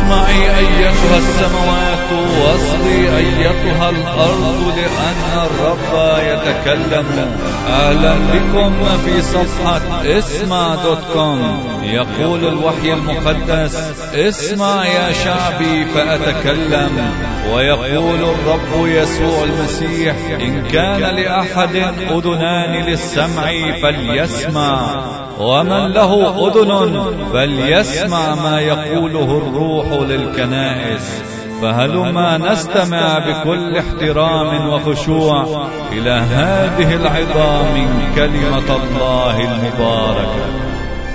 اسمعي أيتها السماوات واصغي أيتها الأرض لأن الرب يتكلم أهلا بكم في صفحة اسمع دوت كوم يقول الوحي المقدس اسمع يا شعبي فأتكلم ويقول الرب يسوع المسيح إن كان لأحد أذنان للسمع فليسمع ومن له أذن فليسمع ما يقوله الروح للكنائس فهلما نستمع بكل احترام وخشوع إلى هذه العظام من كلمة الله المباركة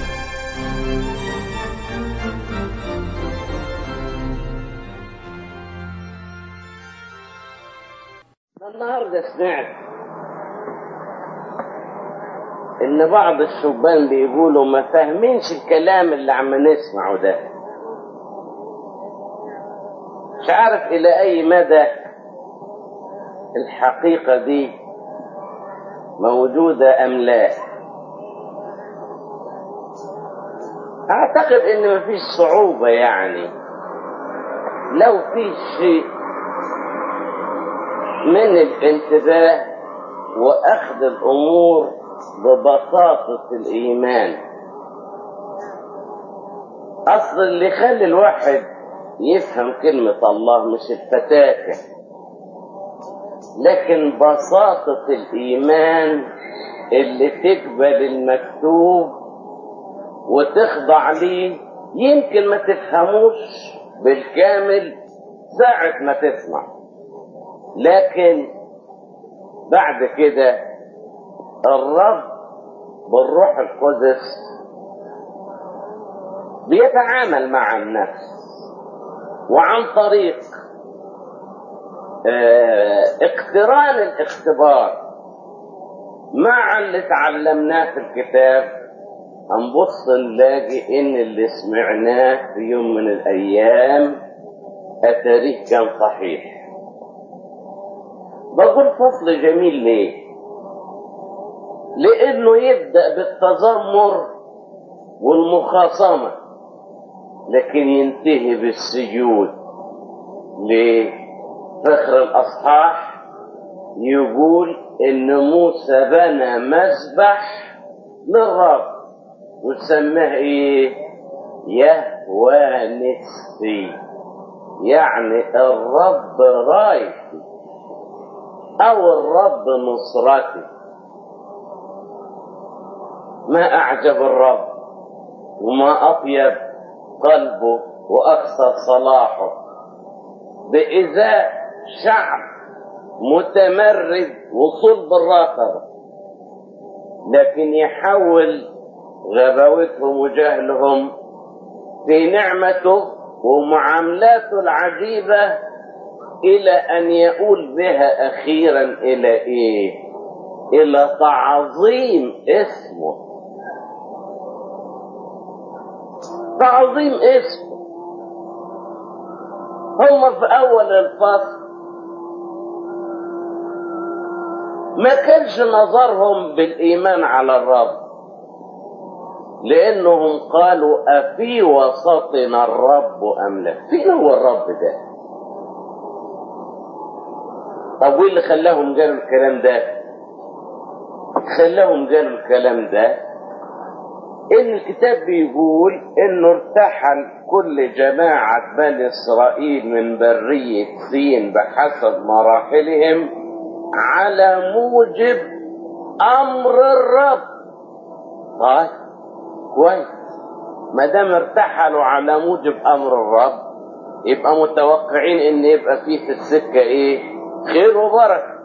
النهارده سمعت ان بعض الشبان بيقولوا ما فاهمينش الكلام اللي عم نسمعه ده مش عارف الى اي مدى الحقيقة دي موجودة ام لا اعتقد ان مفيش صعوبة يعني لو في شيء من الانتباه واخذ الامور ببساطة الايمان اصل اللي يخلي الواحد يفهم كلمة الله مش الفتاكة لكن بساطة الايمان اللي تقبل المكتوب وتخضع ليه يمكن ما تفهموش بالكامل ساعة ما تسمع لكن بعد كده الرب بالروح القدس بيتعامل مع النفس وعن طريق اه اقتران الاختبار مع اللي تعلمناه في الكتاب هنبص نلاقي ان اللي سمعناه في يوم من الايام اتاريه كان صحيح بقول فصل جميل ليه لانه يبدا بالتذمر والمخاصمه لكن ينتهي بالسجود ليه فخر الاصحاح يقول ان موسى بنى مذبح للرب وسماه ايه يهوى نسي يعني الرب رايتي او الرب نصرتي ما اعجب الرب وما اطيب قلبه واكثر صلاحه بإزاء شعب متمرد وصلب الرقبة لكن يحول غباوتهم وجهلهم في نعمته ومعاملاته العجيبة إلى أن يؤول بها أخيرا إلى إيه؟ إلى تعظيم اسمه تعظيم اسمه هم في أول الفصل ما كانش نظرهم بالإيمان على الرب لأنهم قالوا أفي وسطنا الرب أم لا فين هو الرب ده طب وايه اللي خلاهم قالوا الكلام ده خلاهم قالوا الكلام ده ان الكتاب بيقول انه ارتحل كل جماعة بني اسرائيل من برية سين بحسب مراحلهم على موجب امر الرب طيب كويس ما دام ارتحلوا على موجب امر الرب يبقى متوقعين ان يبقى فيه في السكة ايه خير وبركة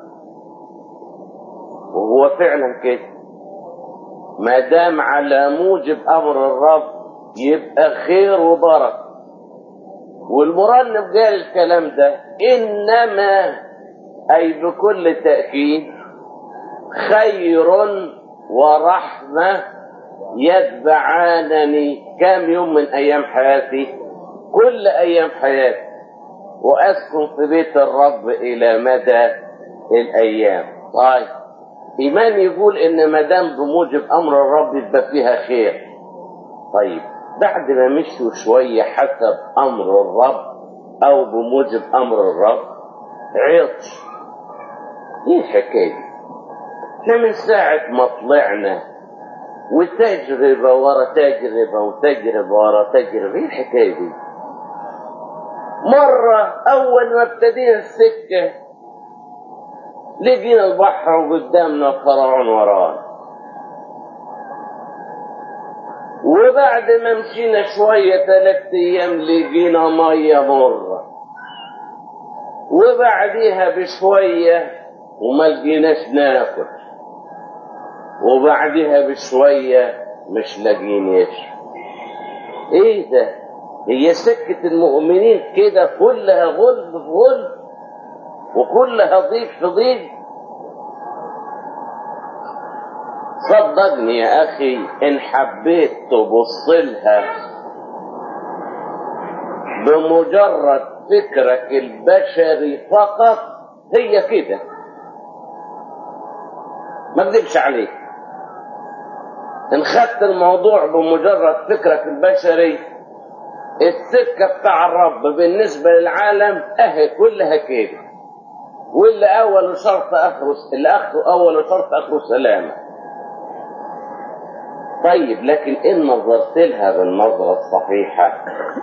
وهو فعلا كده ما دام على موجب امر الرب يبقى خير وبركه والمرنم قال الكلام ده انما اي بكل تاكيد خير ورحمه يتبعانني كم يوم من ايام حياتي كل ايام حياتي واسكن في بيت الرب الى مدى الايام طيب ايمان يقول ان ما دام بموجب امر الرب يبقى فيها خير طيب بعد ما مشوا شوية حسب أمر الرب أو بموجب أمر الرب عطش ايه الحكاية دي؟ احنا من ساعة ما طلعنا وتجربة ورا تجربة وتجربة ورا تجربة ايه الحكاية دي؟ مرة أول ما ابتدينا السكة لقينا البحر وقدامنا فرعون ورانا وبعد ما مشينا شوية ثلاثة أيام لقينا مية مرة وبعديها بشوية وما لقيناش ناكل وبعديها بشوية مش لاقيناش ايه ده هي سكة المؤمنين كده كلها غلب في غلب وكلها ضيق في ضيق صدقني يا أخي إن حبيت تبص لها بمجرد فكرك البشري فقط هي كده ما اكذبش عليك ان خدت الموضوع بمجرد فكرك البشري السكه بتاع الرب بالنسبه للعالم اهي كلها كده واللي اول شرط اخره اللي اخره اول شرط اخره سلامه طيب لكن ان نظرت لها بالنظره الصحيحه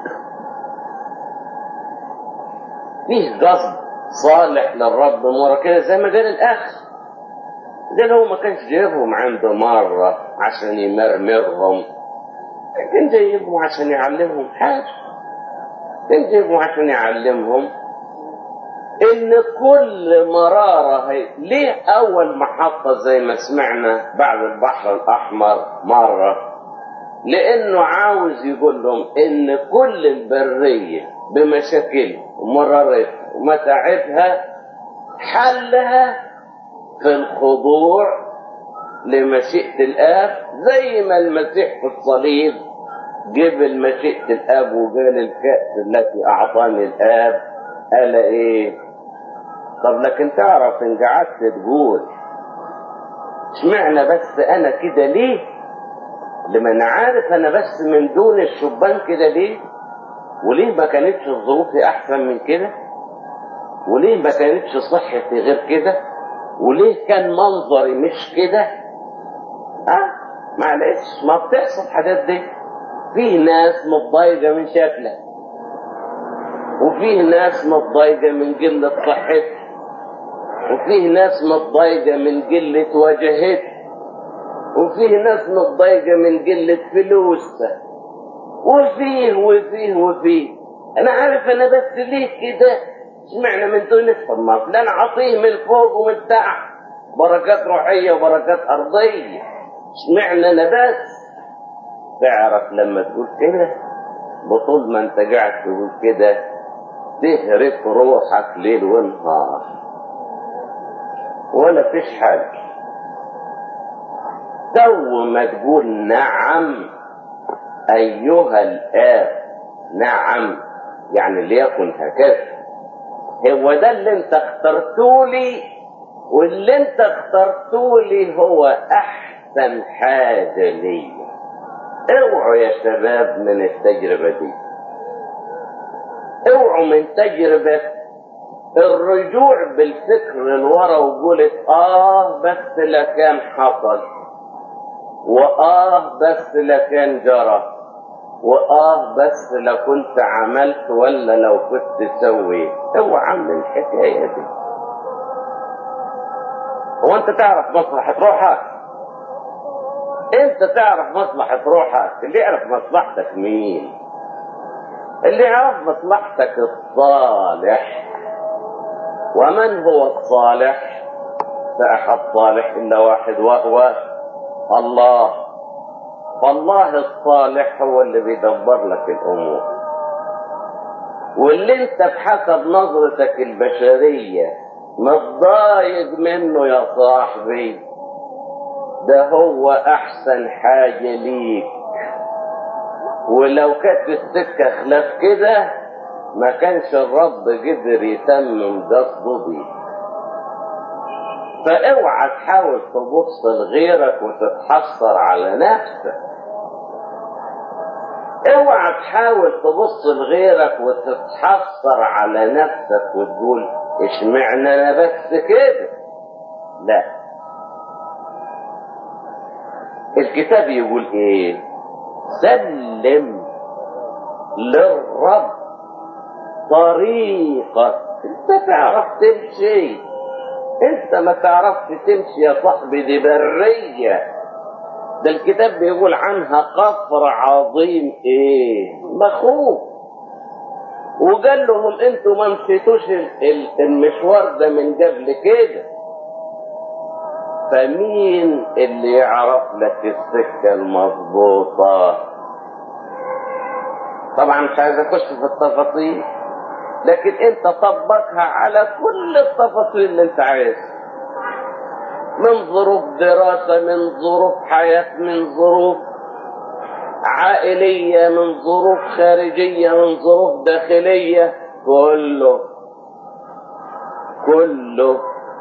فيه قصد صالح للرب مرة كده زي ما قال الاخ قال هو ما كانش جايبهم عنده مرة عشان يمرمرهم كان جايبهم عشان يعلمهم حاجة كان جايبهم عشان يعلمهم ان كل مرارة هي ليه اول محطة زي ما سمعنا بعد البحر الاحمر مرة لانه عاوز يقول لهم ان كل البرية بمشاكلها ومرارتها ومتاعبها حلها في الخضوع لمشيئة الآب زي ما المسيح في الصليب جبل مشيئة الآب وقال الكأس التي أعطاني الآب قال إيه طب لكن تعرف إن قعدت تقول اشمعنى بس أنا كده ليه لما أنا عارف أنا بس من دون الشبان كده ليه وليه ما كانتش ظروفي أحسن من كده وليه ما كانتش صحتي غير كده وليه كان منظري مش كده اه معلش ما بتحصل الحاجات دي في ناس متضايقه من شكلها وفيه ناس متضايقه من قله صحتها وفيه ناس متضايقه من قله وجهتها وفيه ناس متضايقه من قله فلوسها وفيه وفيه وفيه انا عارف انا بس ليه كده اشمعنى من دون الصمام لا انا عطيه من فوق ومن تحت بركات روحيه وبركات ارضيه اشمعنى انا بس تعرف لما تقول كده بطول ما انت قاعد تقول كده تهرف روحك ليل ونهار ولا فيش حاجه تو ما تقول نعم ايها الاب نعم يعني ليكن هكذا هو ده اللي انت اخترته لي واللي انت اخترته لي هو احسن حاجة لي اوعوا يا شباب من التجربة دي اوعوا من تجربة الرجوع بالفكر لورا وقولت اه بس لكان حصل واه بس لكان جرى واه بس لو كنت عملت ولا لو كنت سويت اوعى من الحكايه دي هو انت تعرف مصلحه روحك انت تعرف مصلحه روحك اللي يعرف مصلحتك مين اللي يعرف مصلحتك الصالح ومن هو الصالح فأحد صالح إلا واحد وهو الله فالله الصالح هو اللي بيدبر لك الامور واللي انت بحسب نظرتك البشريه متضايق منه يا صاحبي ده هو احسن حاجه ليك ولو كانت السكه خلاف كده ما كانش الرب قدر يتمم قصده بيك فاوعى تحاول تبص لغيرك وتتحسر على نفسك اوعى تحاول تبص لغيرك وتتحسر على نفسك وتقول اشمعنى انا بس كده لا الكتاب يقول ايه سلم للرب طريقك انت تعرف تمشي انت ما تعرفش تمشي يا صاحبي دي بريه ده الكتاب بيقول عنها قصر عظيم ايه مخوف وقال لهم انتوا ما مشيتوش المشوار ده من قبل كده فمين اللي يعرف لك السكة المظبوطة طبعا مش عايز اخش في التفاصيل لكن انت طبقها على كل التفاصيل اللي انت عايزها من ظروف دراسة من ظروف حياة من ظروف عائلية من ظروف خارجية من ظروف داخلية كله كله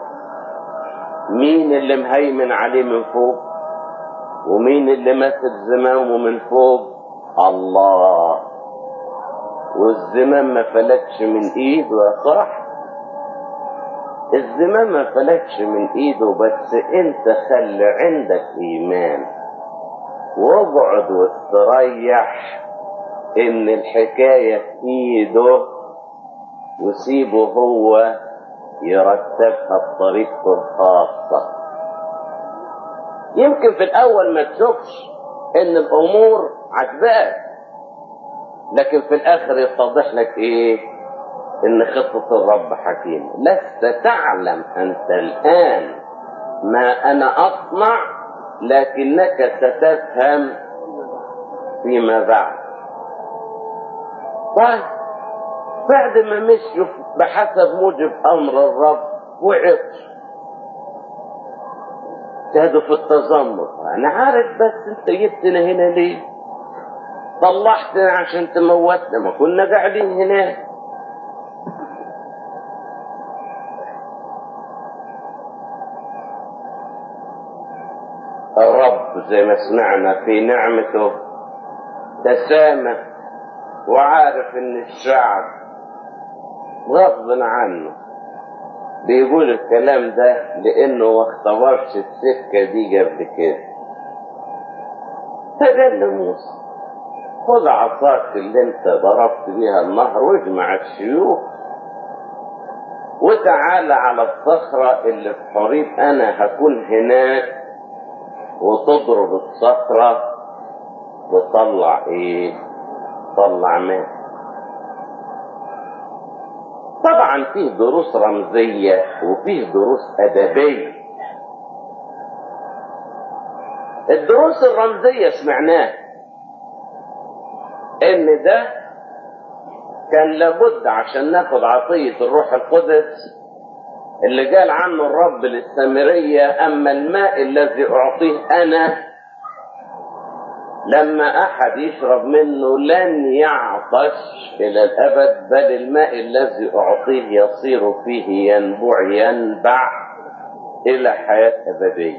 مين اللي مهيمن عليه من فوق ومين اللي ماسك زمامه من فوق الله والزمام ما فلتش من ايده يا صاحبي الزمام ما فلتش من ايده بس انت خلي عندك ايمان واقعد واستريح ان الحكاية في ايده وسيبه هو يرتبها بطريقته الخاصة يمكن في الاول ما تشوفش ان الامور عجباك لكن في الاخر يتضح لك ايه ان خطة الرب حكيمة لست تعلم انت الان ما انا اصنع لكنك ستفهم فيما بعد طيب بعد ما مشوا بحسب موجب امر الرب وعطش اجتهدوا في التذمر انا عارف بس انت جبتنا هنا ليه طلعتنا عشان تموتنا ما كنا قاعدين هناك الرب زي ما سمعنا في نعمته تسامح وعارف ان الشعب غصب عنه بيقول الكلام ده لانه ما اختبرش السكه دي قبل كده فقال لموسى خذ عصاك اللي انت ضربت بيها النهر واجمع الشيوخ وتعالى على الصخرة اللي في حريب انا هكون هناك وتضرب الصخرة وطلع ايه طلع ماء طبعا فيه دروس رمزية وفيه دروس أدبية الدروس الرمزية سمعناها ان ده كان لابد عشان ناخد عطية الروح القدس اللي قال عنه الرب للسامرية أما الماء الذي أعطيه أنا لما أحد يشرب منه لن يعطش إلى الأبد بل الماء الذي أعطيه يصير فيه ينبع ينبع إلى حياة أبدية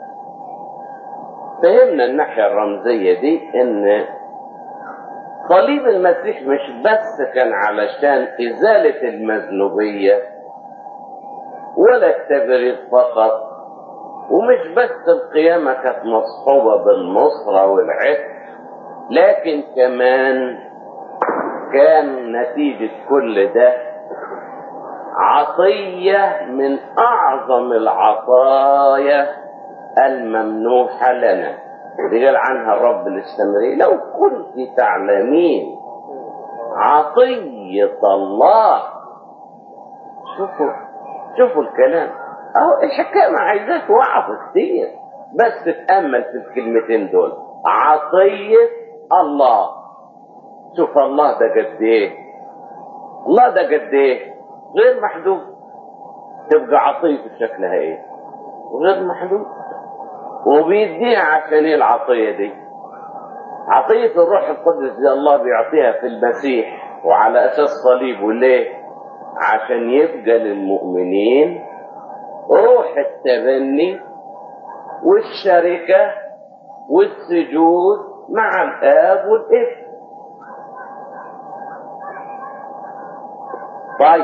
فهمنا الناحية الرمزية دي إن صليب المسيح مش بس كان علشان إزالة المذنوبية ولا التبرير فقط ومش بس القيامة كانت مصحوبة بالنصرة والعتق لكن كمان كان نتيجة كل ده عطية من أعظم العطايا الممنوحة لنا ودي قال عنها الرب الاستمري لو كنت تعلمين عطية الله شوفوا شوفوا الكلام اهو الحكايه ما عايزاك وقف كتير بس تتامل في الكلمتين دول عطيه الله شوف الله ده قد ايه الله ده قد ايه غير محدود تبقى عطيته شكلها ايه غير محدود وبيديها عشان ايه العطيه دي عطيه الروح القدس دي الله بيعطيها في المسيح وعلى اساس صليبه ليه عشان يبقى للمؤمنين روح التبني والشركة والسجود مع الآب والابن طيب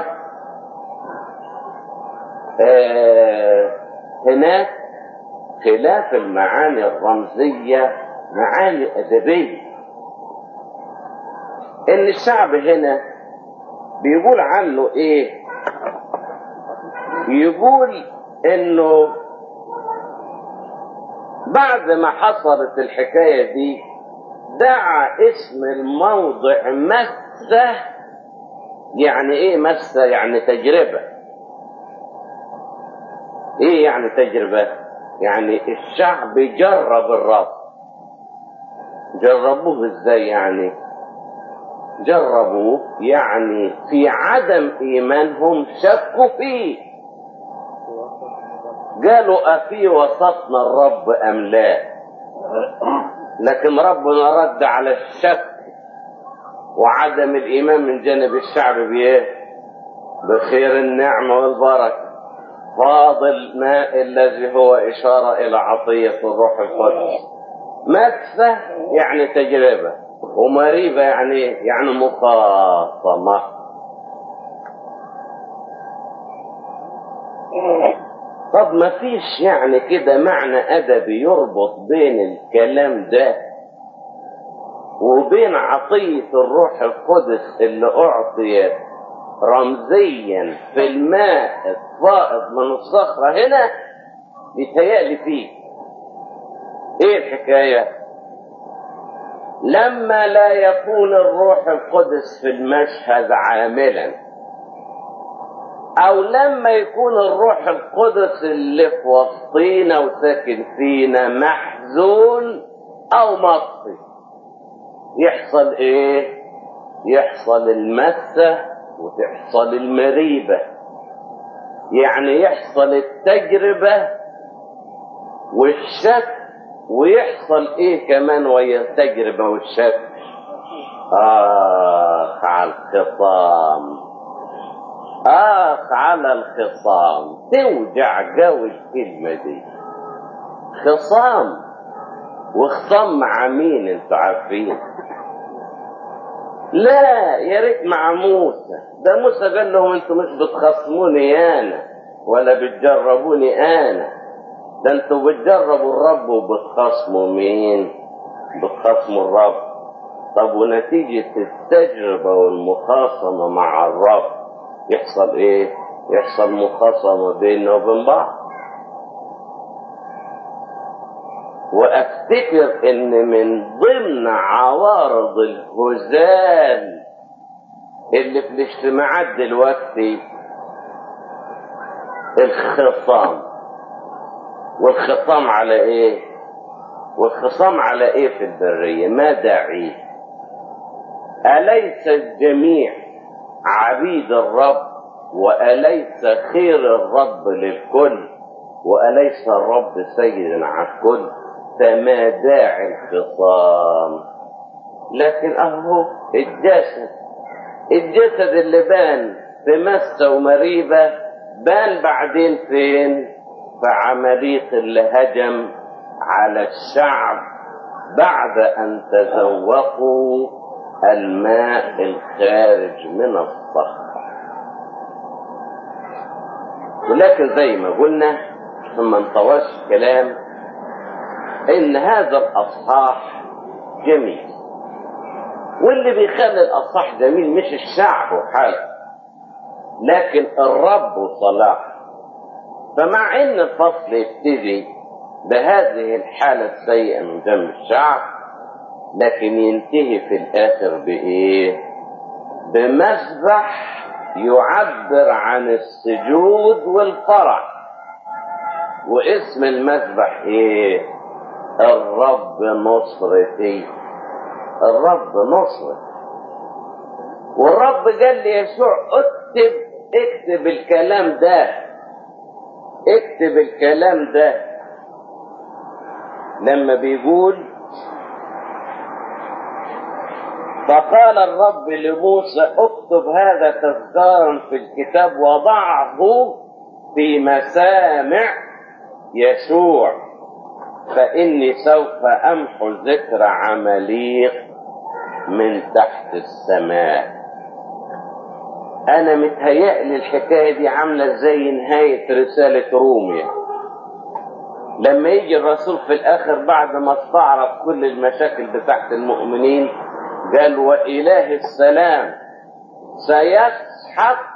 آه هناك خلاف المعاني الرمزية معاني أدبية إن الشعب هنا بيقول عنه إيه يقول إنه بعد ما حصلت الحكاية دي دعا اسم الموضع مسة يعني ايه مسة يعني تجربة ايه يعني تجربة يعني الشعب جرب الرب جربوه ازاي يعني جربوه يعني في عدم ايمانهم شكوا فيه قالوا افي وسطنا الرب ام لا لكن ربنا رد على الشك وعدم الايمان من جانب الشعب بايه بخير النعمه والبركه فاضل ماء الذي هو اشاره الى عطيه الروح القدس مكسه يعني تجربه ومريبه يعني يعني مخاصمه طب ما فيش يعني كده معنى ادبي يربط بين الكلام ده وبين عطية الروح القدس اللي أعطيت رمزيا في الماء الفائض من الصخرة هنا بيتهيألي فيه ايه الحكاية لما لا يكون الروح القدس في المشهد عاملا او لما يكون الروح القدس اللي في وسطينا وساكن فينا محزون او مطفي يحصل ايه يحصل المسة وتحصل المريبة يعني يحصل التجربة والشك ويحصل ايه كمان ويا التجربة والشك اخ على الخصام اخ على الخصام توجع قوي الكلمة دي خصام وخصام مع مين انتوا عارفين لا يا ريت مع موسى ده موسى قال لهم انتوا مش بتخصموني انا ولا بتجربوني انا ده انتوا بتجربوا الرب وبتخصموا مين بتخصموا الرب طب ونتيجة التجربة والمخاصمة مع الرب يحصل ايه يحصل مخاصمة بيننا وبين بعض وافتكر ان من ضمن عوارض الهزال اللي في الاجتماعات دلوقتي الخصام والخصام على ايه والخصام على ايه في البرية ما داعيه أليس الجميع عبيد الرب وأليس خير الرب للكل وأليس الرب سيد على الكل فما داعي الخصام لكن اهو الجسد الجسد اللي بان في مسة ومريبة بان بعدين فين في عملية اللي هجم على الشعب بعد ان تذوقوا الماء الخارج من الصخر ولكن زي ما قلنا ثم انطواش كلام ان هذا الاصحاح جميل واللي بيخلي الاصحاح جميل مش الشعب وحاله لكن الرب وصلاح فمع ان الفصل يبتدي بهذه الحالة السيئة من جنب الشعب لكن ينتهي في الاخر بايه بمسبح يعبر عن السجود والفرح واسم المسبح ايه الرب نصرتي الرب نصرتي والرب قال لي يسوع اكتب اكتب الكلام ده اكتب الكلام ده لما بيقول فقال الرب لموسى اكتب هذا تذكارا في الكتاب وضعه في مسامع يسوع فإني سوف أمحو ذكر عمليق من تحت السماء انا متهيألي الحكايه دي عامله زي نهايه رساله روميا لما يجي الرسول في الاخر بعد ما استعرض كل المشاكل بتاعت المؤمنين قال واله السلام سيسحق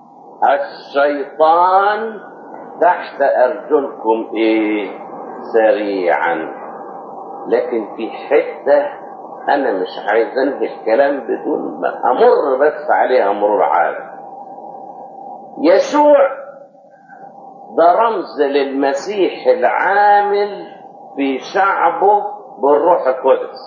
الشيطان تحت ارجلكم ايه سريعا لكن في حته انا مش عايز انهي الكلام بدون ما امر بس عليها مرور عام يسوع ده رمز للمسيح العامل في شعبه بالروح القدس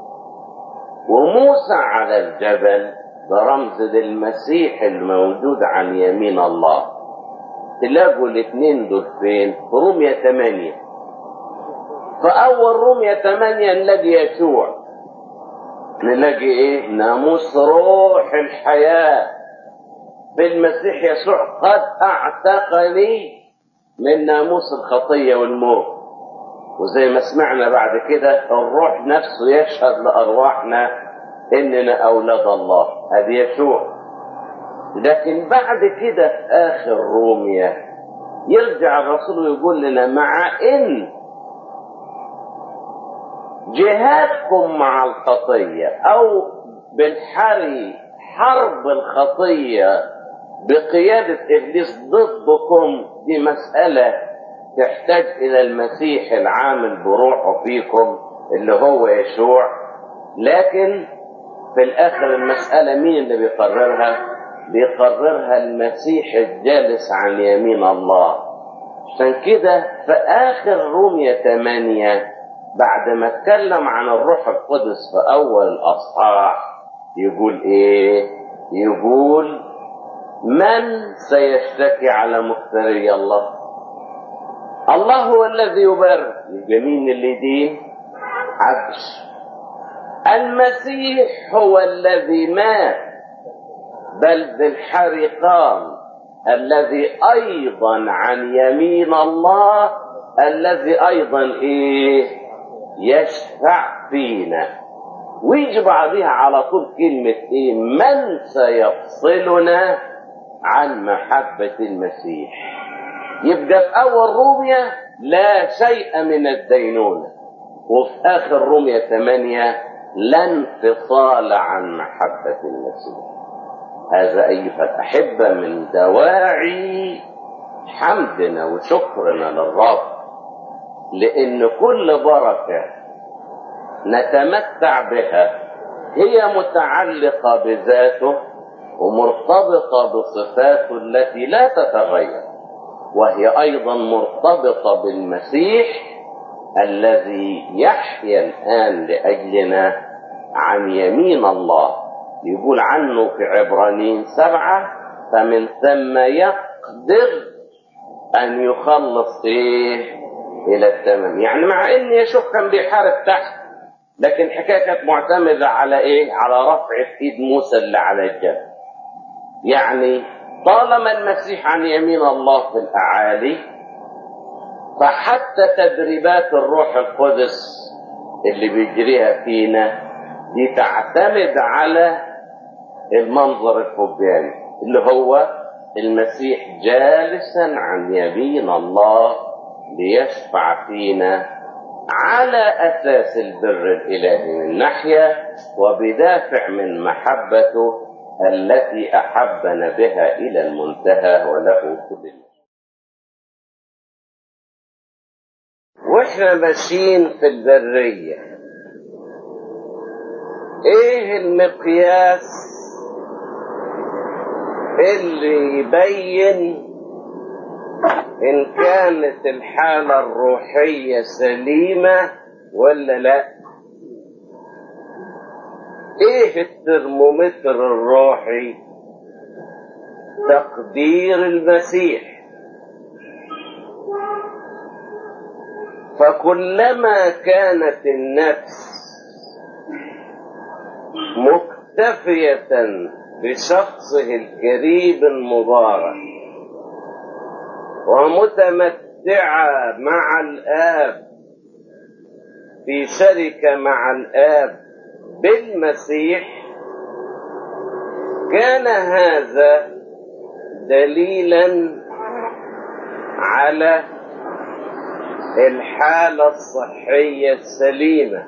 وموسى على الجبل ده رمز للمسيح الموجود عن يمين الله تلاقوا الاثنين دول فين في رومية 8 فأول رومية 8 نلاقي يسوع نلاقي ايه ناموس روح الحياة بالمسيح يسوع قد اعتقني من ناموس الخطية والموت وزي ما سمعنا بعد كده الروح نفسه يشهد لأرواحنا إننا أولاد الله هذه يسوع لكن بعد كده في آخر روميا يرجع الرسول ويقول لنا مع إن جهادكم مع الخطية أو بالحري حرب الخطية بقيادة إبليس ضدكم دي مسألة تحتاج إلى المسيح العامل بروحه فيكم اللي هو يشوع لكن في الآخر المسألة مين اللي بيقررها؟ بيقررها المسيح الجالس عن يمين الله عشان كده في آخر رومية 8 بعد ما اتكلم عن الروح القدس في أول الأصحاح يقول إيه؟ يقول من سيشتكي على مفتري الله؟ الله هو الذي يبرر يبقى مين اللي يدين؟ عدش المسيح هو الذي مات بل بالحرقان الذي ايضا عن يمين الله الذي ايضا ايه يشفع فينا ويجي بعدها على طول كلمة ايه من سيفصلنا عن محبة المسيح يبقى في اول رومية لا شيء من الدينونة وفي اخر رومية ثمانية لا انفصال عن محبة المسيح هذا أيها الأحبة من دواعي حمدنا وشكرنا للرب لأن كل بركة نتمتع بها هي متعلقة بذاته ومرتبطة بصفاته التي لا تتغير وهي أيضا مرتبطة بالمسيح الذي يحيا الآن لأجلنا عن يمين الله يقول عنه في عبرانيين سبعة فمن ثم يقدر أن يخلص إيه إلى التمام يعني مع إن يشوع كان بيحارب تحت لكن الحكاية كانت معتمدة على إيه على رفع إيد موسى اللي على الجبل يعني طالما المسيح عن يمين الله في الأعالي فحتى تدريبات الروح القدس اللي بيجريها فينا دي تعتمد على المنظر الفوقاني اللي هو المسيح جالسا عن يمين الله ليشفع فينا على اساس البر الالهي من ناحيه وبدافع من محبته التي احبنا بها الى المنتهى وله كل واحنا ماشيين في البريه ايه المقياس اللي يبين ان كانت الحالة الروحية سليمة ولا لا ايه الترمومتر الروحي تقدير المسيح فكلما كانت النفس مكتفية بشخصه الكريم المبارك ومتمتعة مع الآب في شركة مع الآب بالمسيح كان هذا دليلا على الحالة الصحية السليمة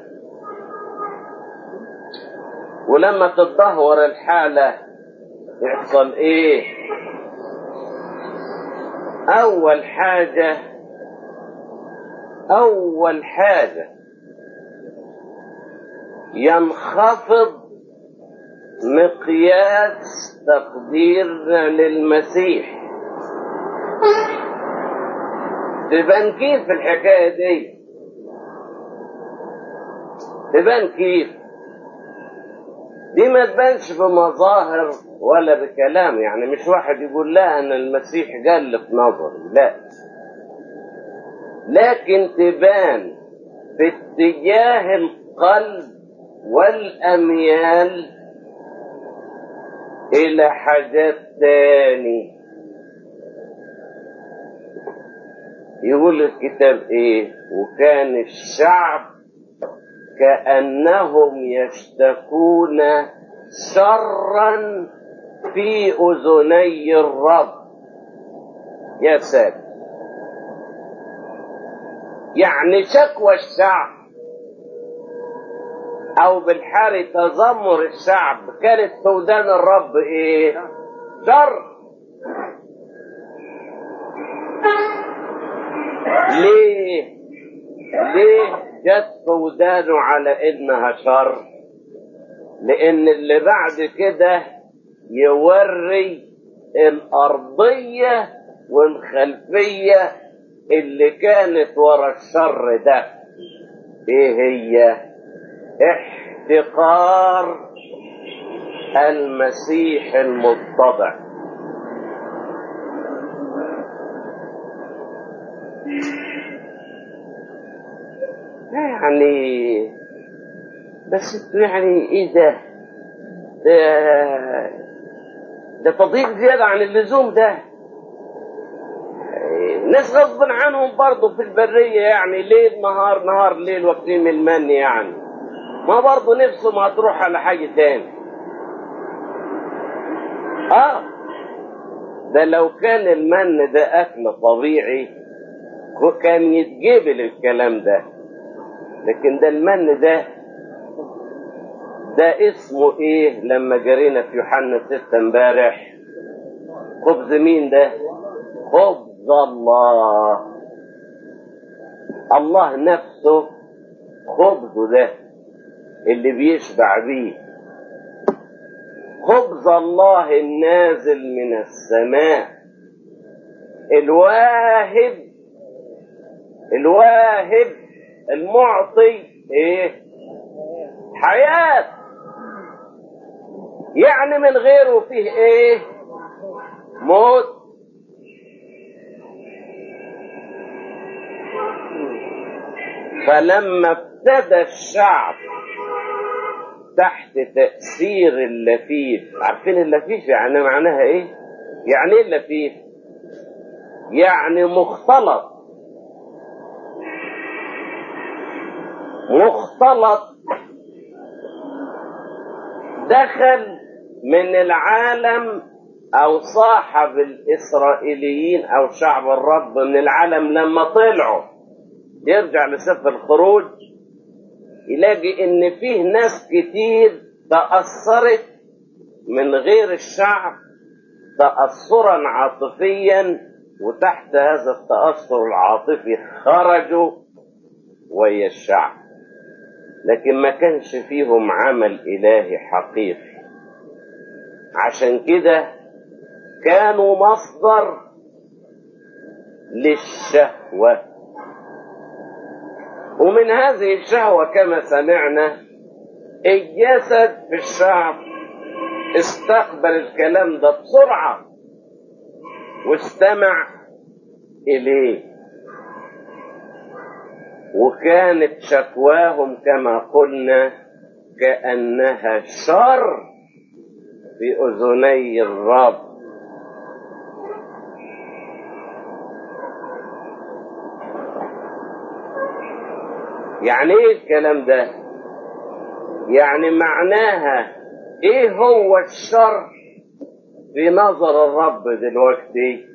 ولما تتدهور الحالة يحصل ايه اول حاجة اول حاجة ينخفض مقياس تقديرنا للمسيح تبان كيف الحكاية دي تبان كيف دي ما تبانش بمظاهر ولا بكلام يعني مش واحد يقول لا أنا المسيح قال في نظري لا لكن تبان في اتجاه القلب والأميال إلى حاجات تاني يقول الكتاب إيه وكان الشعب كأنهم يشتكون شرا في أذني الرب يا ساتر يعني شكوى الشعب او بالحال تذمر الشعب كانت سودان الرب ايه شر ليه ليه جت سودانه على انها شر لان اللي بعد كده يوري الارضيه والخلفيه اللي كانت ورا الشر ده ايه هي احتقار المسيح المتضع يعني بس يعني ايه ده ده ده تضييق زيادة عن اللزوم ده ناس غصب عنهم برضه في البرية يعني ليل نهار نهار ليل واكلين المن يعني ما برضه نفسه ما تروح على حاجة تاني اه ده لو كان المن ده اكل طبيعي كان يتجبل الكلام ده لكن ده المن ده ده اسمه ايه لما جرينا في يوحنا ستة امبارح خبز مين ده خبز الله الله نفسه خبزه ده اللي بيشبع بيه خبز الله النازل من السماء الواهب الواهب المعطي ايه حياة يعني من غيره فيه ايه موت فلما ابتدى الشعب تحت تأثير اللفيف عارفين اللفيف يعني معناها ايه يعني ايه اللفيف يعني مختلط مختلط دخل من العالم او صاحب الاسرائيليين او شعب الرب من العالم لما طلعوا يرجع لسفر الخروج يلاقي ان فيه ناس كتير تأثرت من غير الشعب تأثرا عاطفيا وتحت هذا التأثر العاطفي خرجوا ويا الشعب لكن ما كانش فيهم عمل إلهي حقيقي عشان كده كانوا مصدر للشهوة ومن هذه الشهوة كما سمعنا الجسد في الشعب استقبل الكلام ده بسرعة واستمع إليه وكانت شكواهم كما قلنا كأنها شر في أذني الرب يعني ايه الكلام ده يعني معناها ايه هو الشر في نظر الرب دلوقتي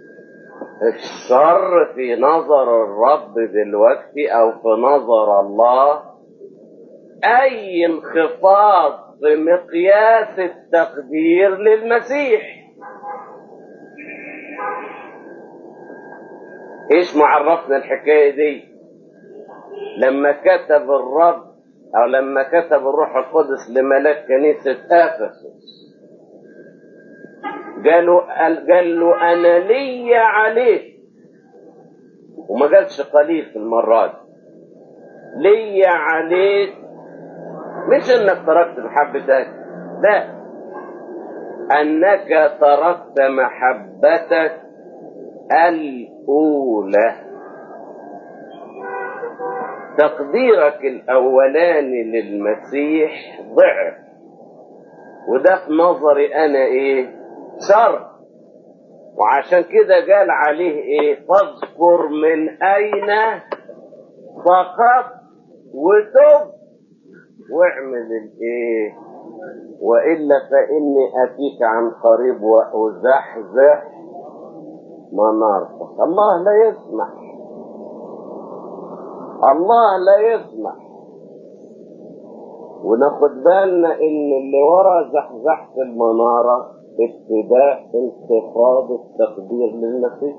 الشر في نظر الرب دلوقتي او في نظر الله اي انخفاض في مقياس التقدير للمسيح ايش معرفنا الحكايه دي لما كتب الرب او لما كتب الروح القدس لملاك كنيسه افسس قالوا قال له انا لي عليك وما قالش قليل في المرات لي عليك مش انك تركت محبتك لا انك تركت محبتك الاولى تقديرك الاولاني للمسيح ضعف وده في نظري انا ايه شر وعشان كده قال عليه ايه فاذكر من اين سقط وتب واعمل الايه والا فاني اتيك عن قريب وازحزح منارتك الله لا يسمح الله لا يسمح وناخد بالنا ان اللي ورا زحزحة المنارة ابتداء انخفاض التقدير للمسيح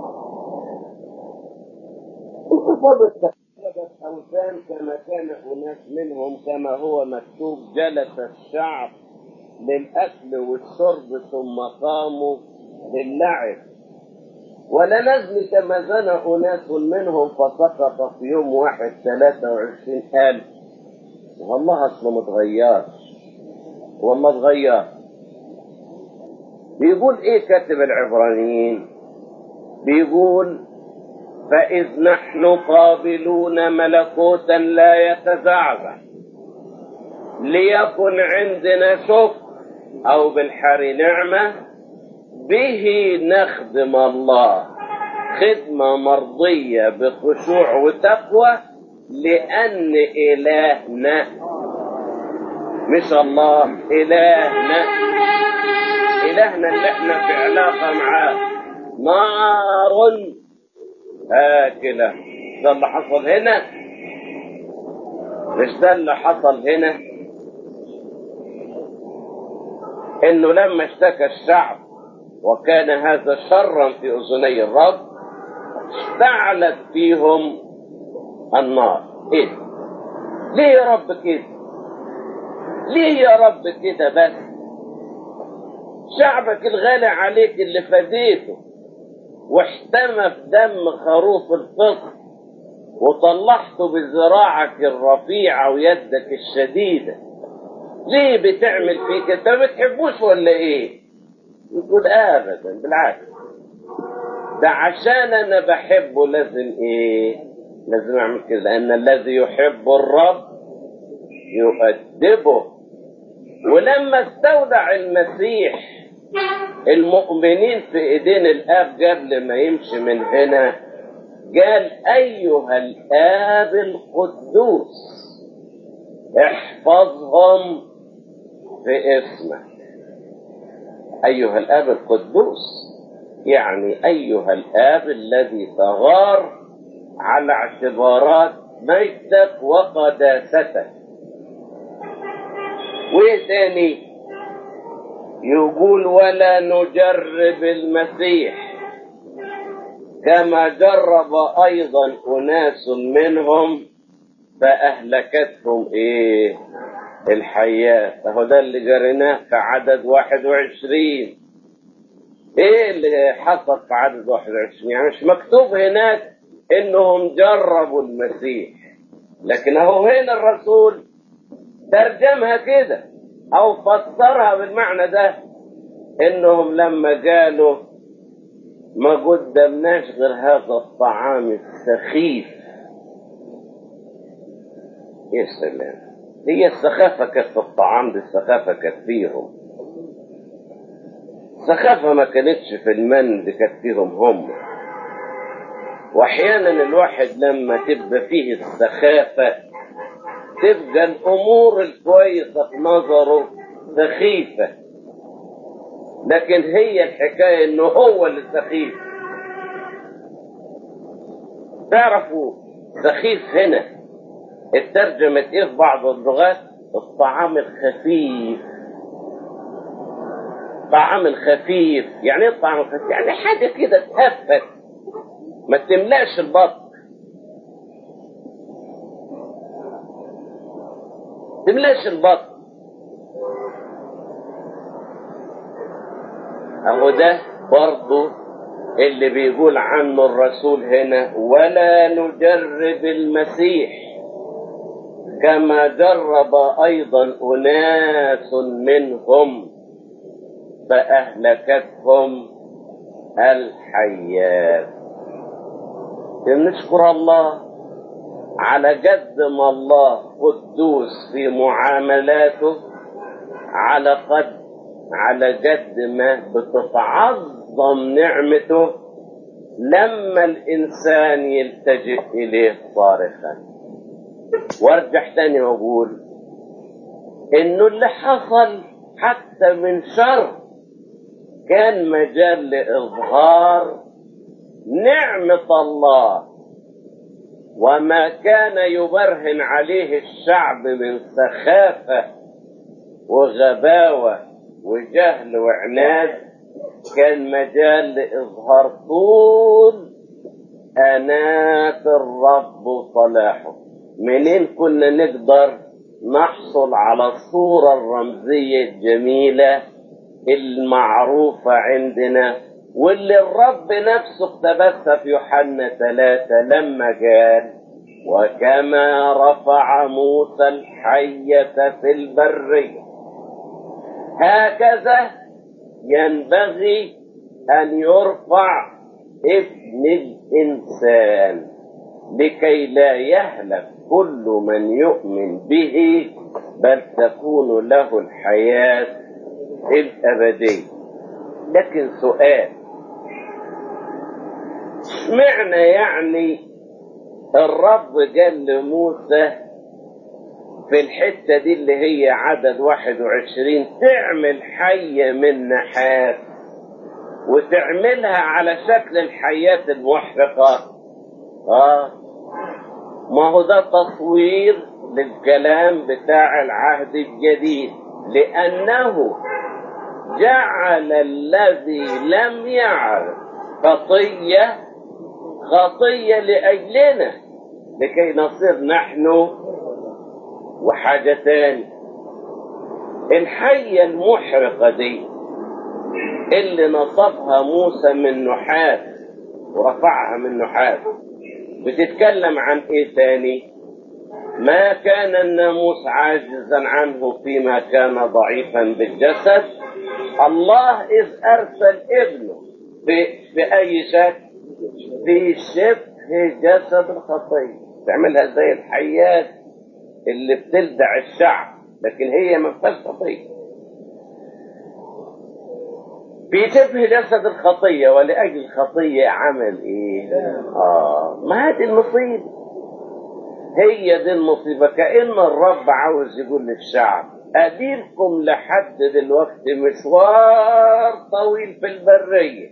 انخفاض التقدير أوثان كما كان أناس منهم كما هو مكتوب جلس الشعب للأكل والشرب ثم قاموا للعب ولنزل كما زنى أناس منهم فسقط في يوم واحد ثلاثة وعشرين ألف والله أصله متغيرش والله اتغير بيقول ايه كاتب العبرانيين بيقول فإذ نحن قابلون ملكوتا لا يتزعزع ليكن عندنا شكر أو بالحر نعمة به نخدم الله خدمة مرضية بخشوع وتقوى لأن إلهنا مش الله إلهنا إلهنا اللي احنا في علاقة معاه نار آكلة ده اللي حصل هنا مش ده اللي حصل هنا انه لما اشتكى الشعب وكان هذا شرا في اذني الرب اشتعلت فيهم النار ايه ليه يا رب كده ليه يا رب كده بس شعبك الغالي عليك اللي فديته واحتمى في دم خروف الفطر وطلعته بذراعك الرفيعة ويدك الشديدة ليه بتعمل فيك انت ما بتحبوش ولا ايه يقول ابدا بالعكس ده عشان انا بحبه لازم ايه لازم اعمل كده لان الذي يحب الرب يؤدبه ولما استودع المسيح المؤمنين في ايدين الاب قبل ما يمشي من هنا قال ايها الاب القدوس احفظهم في اسمك ايها الاب القدوس يعني ايها الاب الذي تغار على اعتبارات مجدك وقداستك وايه تاني يقول ولا نجرب المسيح كما جرب ايضا اناس منهم فاهلكتهم ايه الحياة اهو ده اللي جريناه في عدد 21 ايه اللي حصل في عدد 21 يعني مش مكتوب هناك انهم جربوا المسيح لكن اهو هنا الرسول ترجمها كده او فسرها بالمعنى ده انهم لما قالوا ما قدمناش غير هذا الطعام السخيف يا سلام هي السخافة كانت في الطعام دي السخافة كانت فيهم السخافة ما كانتش في المن دي كانت فيهم هم واحيانا الواحد لما تبقى فيه السخافة تبقى الامور الكويسة في نظره سخيفة لكن هي الحكاية انه هو اللي سخيف تعرفوا سخيف هنا اترجمت ايه في بعض اللغات الطعام الخفيف طعام الخفيف يعني ايه الطعام الخفيف يعني حاجة كده تهفت ما تملاش البطن تملاش البطن اهو ده برضه اللي بيقول عنه الرسول هنا ولا نجرب المسيح كما جرب ايضا اناس منهم فاهلكتهم الحيات نشكر الله على قد ما الله قدوس في معاملاته على قد على قد ما بتتعظم نعمته لما الإنسان يلتجئ إليه صارخا وارجع تاني وأقول إنه اللي حصل حتى من شر كان مجال لإظهار نعمة الله وما كان يبرهن عليه الشعب من سخافة وغباوة وجهل وعناد كان مجال لإظهار طول أنات الرب وصلاحه منين كنا نقدر نحصل على الصورة الرمزية الجميلة المعروفة عندنا واللي الرب نفسه اقتبسها في يوحنا ثلاثة لما قال وكما رفع موسى الحية في البرية هكذا ينبغي أن يرفع ابن الإنسان لكي لا يهلك كل من يؤمن به بل تكون له الحياة الأبدية لكن سؤال اشمعنى يعني الرب قال لموسى في الحتة دي اللي هي عدد واحد وعشرين تعمل حية من نحاس وتعملها على شكل الحياة المحرقة اه ما هو ده تصوير للكلام بتاع العهد الجديد لأنه جعل الذي لم يعرف خطية خطية لأجلنا لكي نصير نحن وحاجة تاني الحية المحرقة دي اللي نصبها موسى من نحاس ورفعها من نحاس بتتكلم عن ايه تاني ما كان الناموس عاجزا عنه فيما كان ضعيفا بالجسد الله إذ أرسل ابنه في, في أي شكل في شبه جسد الخطية تعملها زي الحيات اللي بتلدع الشعب لكن هي ما فيهاش خطية في شبه جسد الخطية ولأجل الخطية عمل إيه؟ آه ما هذه المصيبة هي دي المصيبة كأن الرب عاوز يقول للشعب أديركم لحد دلوقتي مشوار طويل في البرية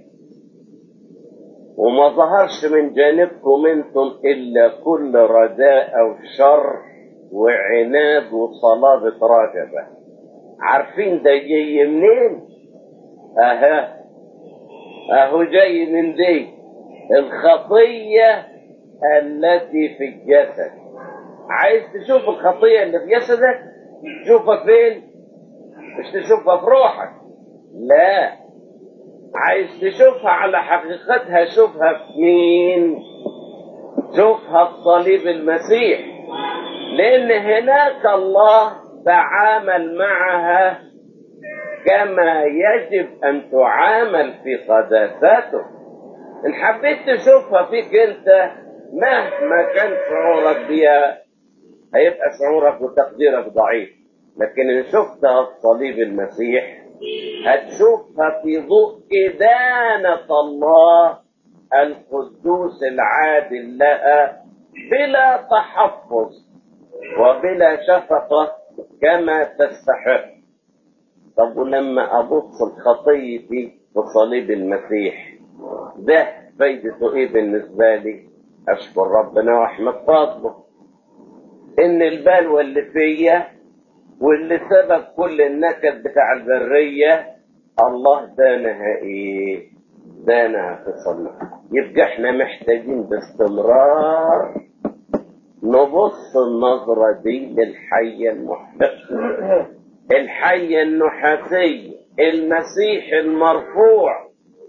وما ظهرش من جانبكم انتم إلا كل رداء أو شر وعناد وصلابة رجبة عارفين ده جاي منين؟ أها أهو جاي من دي الخطية التي في الجسد عايز تشوف الخطية اللي في جسدك تشوفها فين مش تشوفها في روحك لا عايز تشوفها على حقيقتها شوفها في مين شوفها في صليب المسيح لان هناك الله تعامل معها كما يجب ان تعامل في قداساته ان حبيت تشوفها فيك انت مهما كان شعورك بها هيبقى شعورك وتقديرك ضعيف لكن ان شفتها في صليب المسيح هتشوفها في ضوء إدانة الله القدوس العادل لها بلا تحفظ وبلا شفقة كما تستحق طب ولما ابص لخطيتي بصليب المسيح ده فايدته ايه بالنسبه لي اشكر ربنا واحمد فضله ان البلوى اللي فيا واللي سبب كل النكد بتاع البريه الله دانها ايه دانها في صلاه يبقى احنا محتاجين باستمرار نبص النظرة دي للحي المحتفظ الحي النحاسي المسيح المرفوع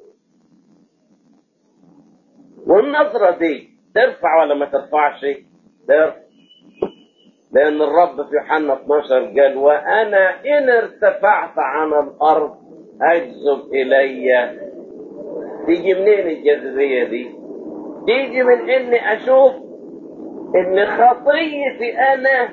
والنظرة دي ترفع ولا ما ترفعش ترفع لأن الرب في يوحنا 12 قال وأنا إن ارتفعت عن الأرض أجذب إلي تيجي منين الجاذبية دي؟ تيجي من إني أشوف إن خطيتي أنا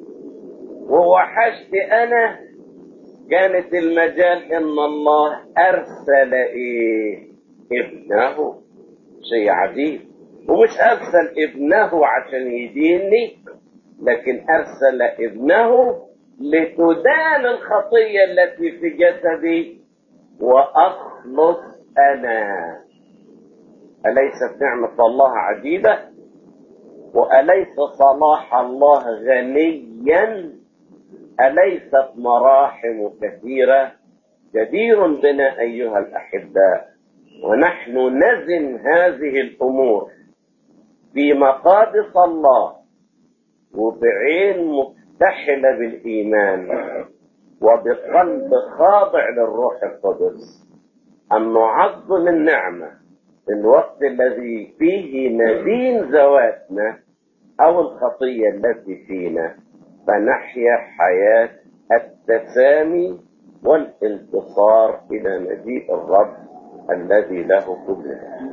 ووحشتي أنا كانت المجال إن الله أرسل إيه؟ ابنه شيء عجيب ومش أرسل ابنه عشان يديني لكن أرسل ابنه لتدان الخطية التي في جسدي وأخلص أنا أليست نعمة الله عجيبة وأليس صلاح الله غنيا أليست مراحم كثيرة جدير بنا أيها الأحباء ونحن نزن هذه الأمور في مقادس الله وبعين مفتحلة بالإيمان وبقلب خاضع للروح القدس أن نعظم النعمة في الوقت الذي فيه ندين ذواتنا أو الخطية التي فينا فنحيا حياة التسامي والانتصار إلى مجيء الرب الذي له كل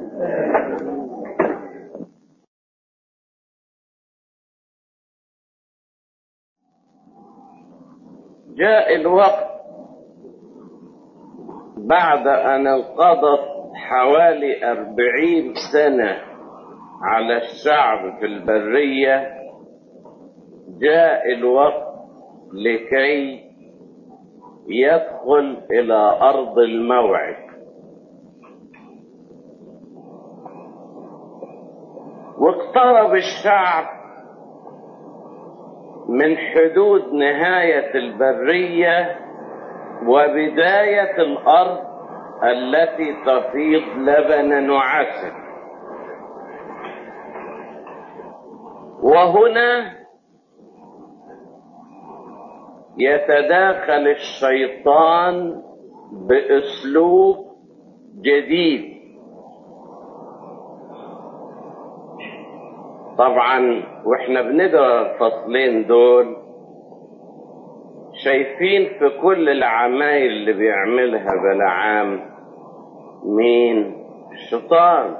جاء الوقت بعد أن انقضت حوالي أربعين سنة على الشعب في البرية جاء الوقت لكي يدخل إلى أرض الموعد واقترب الشعب من حدود نهاية البرية وبداية الأرض التي تفيض لبنا وعسل وهنا يتداخل الشيطان بأسلوب جديد طبعا واحنا بنقرا الفصلين دول شايفين في كل العمايل اللي بيعملها بلعام مين الشيطان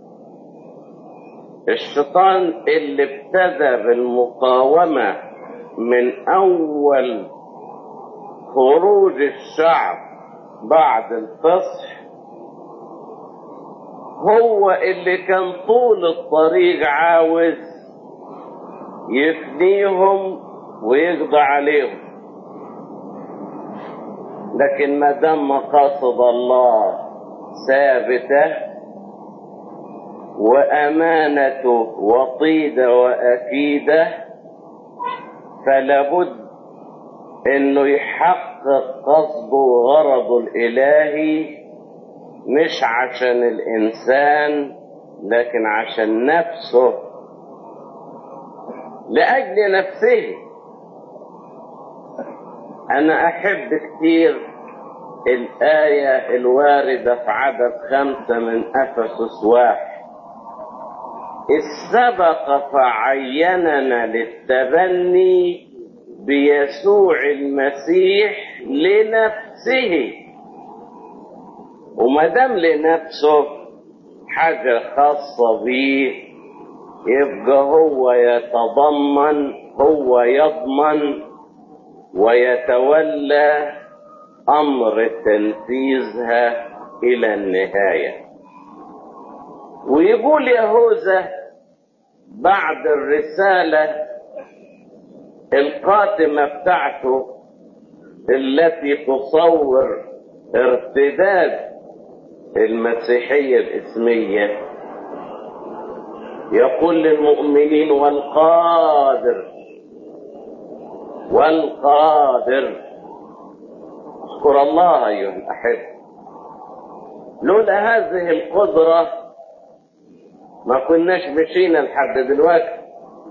الشيطان اللي ابتدى بالمقاومة من أول خروج الشعب بعد الفصح هو اللي كان طول الطريق عاوز يفنيهم ويقضى عليهم لكن ما دام مقاصد الله ثابته وامانته وطيده واكيده فلابد انه يحقق قصده وغرضه الالهي مش عشان الانسان لكن عشان نفسه لاجل نفسه انا احب كتير الايه الوارده في عدد خمسه من افسس واحد إذ سبق فعيننا للتبني بيسوع المسيح لنفسه وما دام لنفسه حاجة خاصة بيه يبقى هو يتضمن هو يضمن ويتولى أمر تنفيذها إلى النهاية ويقول يهوذا بعد الرسالة القاتمة بتاعته التي تصور ارتداد المسيحية الإسمية يقول للمؤمنين والقادر والقادر اذكر الله أيها الأحبة لولا هذه القدرة ما كناش مشينا لحد دلوقتي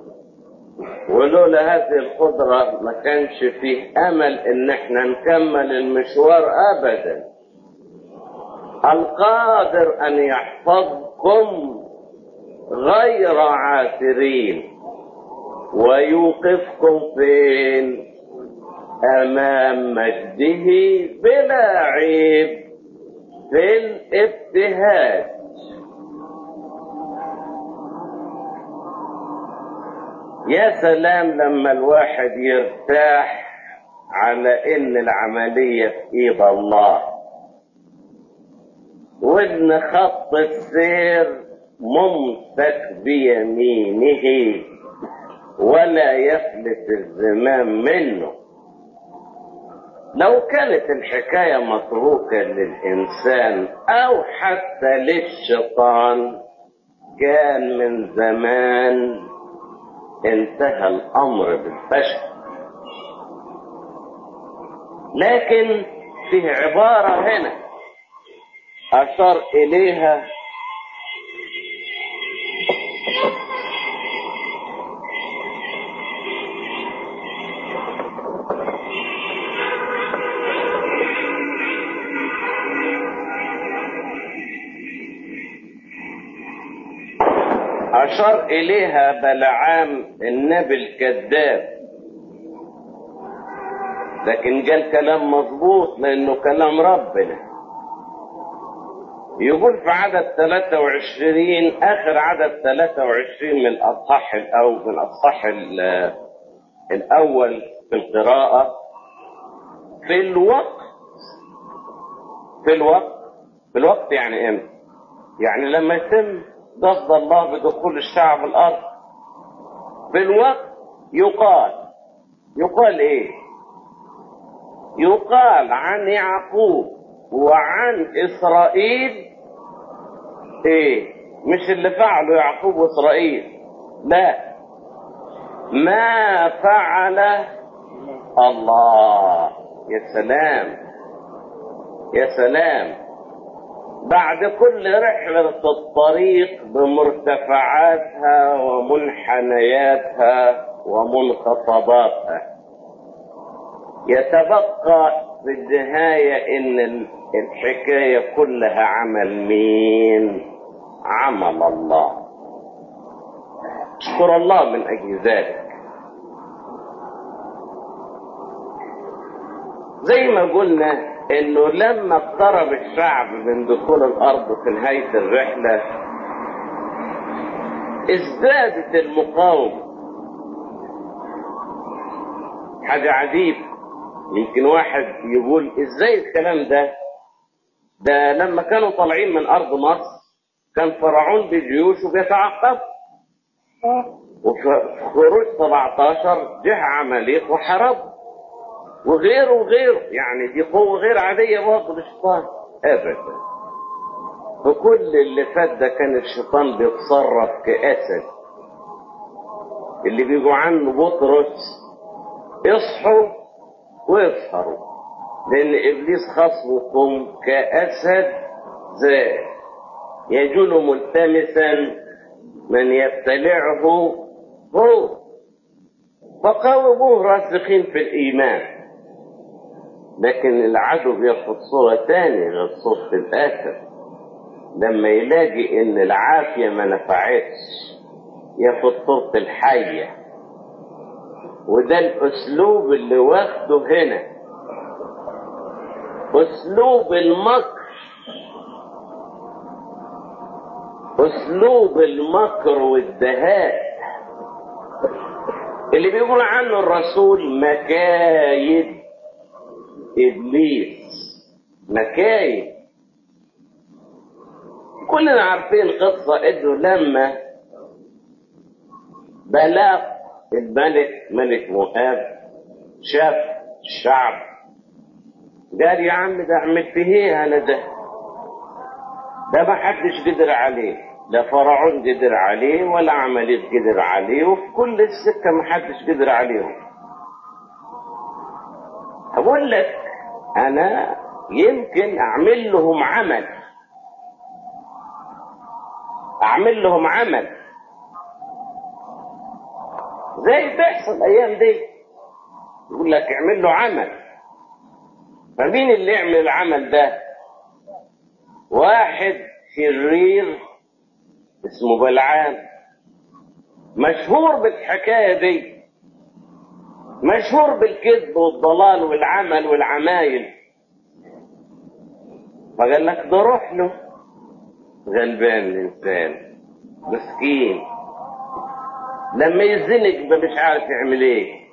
ولولا هذه القدرة ما كانش فيه أمل إن احنا نكمل المشوار أبدا القادر أن يحفظكم غير عاثرين ويوقفكم فين أمام مجده بلا عيب في الابتهاج يا سلام لما الواحد يرتاح على ان العملية في ايد الله وان خط السير ممسك بيمينه ولا يفلت الزمام منه لو كانت الحكاية متروكة للإنسان أو حتى للشيطان كان من زمان انتهى الأمر بالفشل لكن فيه عبارة هنا أشار إليها أشار إليها بلعام النبي الكذاب لكن قال كلام مظبوط لأنه كلام ربنا يقول في عدد 23 آخر عدد 23 من الأصحاح الأول من الأصحاح الأول في القراءة في الوقت في الوقت في الوقت يعني امتى؟ يعني لما يتم قصد الله بدخول الشعب الارض في الوقت يقال يقال ايه يقال عن يعقوب وعن اسرائيل ايه مش اللي فعله يعقوب واسرائيل لا ما فعل الله يا سلام يا سلام بعد كل رحلة الطريق بمرتفعاتها ومنحنياتها ومنخفضاتها يتبقى في النهاية إن الحكاية كلها عمل مين؟ عمل الله اشكر الله من أجل ذلك زي ما قلنا انه لما اقترب الشعب من دخول الارض في نهاية الرحلة ازدادت المقاومة حاجة عجيب يمكن واحد يقول ازاي الكلام ده ده لما كانوا طالعين من ارض مصر كان فرعون بجيوشه بيتعقب وفي خروج 17 جه عماليق وحرب وغيره وغيره يعني دي قوة غير عادية برضه للشيطان أبدا فكل اللي فات ده كان الشيطان بيتصرف كأسد اللي بيجوا عنه بطرس يصحوا ويسهروا لأن إبليس خصمكم كأسد زاد يجول ملتمسا من يبتلعه هو فقاوموه راسخين في الإيمان لكن العدو بياخد صورة تانية غير صورة الآسف لما يلاقي إن العافية ما نفعتش ياخد صورة الحية وده الأسلوب اللي واخده هنا أسلوب المكر أسلوب المكر والدهاء اللي بيقول عنه الرسول مكايد إبليس مكايد كلنا عارفين قصة إنه لما بلاق الملك ملك مؤاب شاف الشعب قال يا عم ده اعمل فيه ايه انا ده ده ما حدش قدر عليه لا فرعون قدر عليه ولا عملية قدر عليه وفي كل السكة ما حدش قدر عليهم أقول لك أنا يمكن أعمل لهم عمل أعمل لهم عمل زي بيحصل الأيام دي يقول لك اعمل له عمل فمين اللي يعمل العمل ده واحد شرير اسمه بلعام مشهور بالحكاية دي مشهور بالكذب والضلال والعمل والعمايل فقال لك ده روح له غلبان الانسان مسكين لما يزنك ده مش عارف يعمل ايه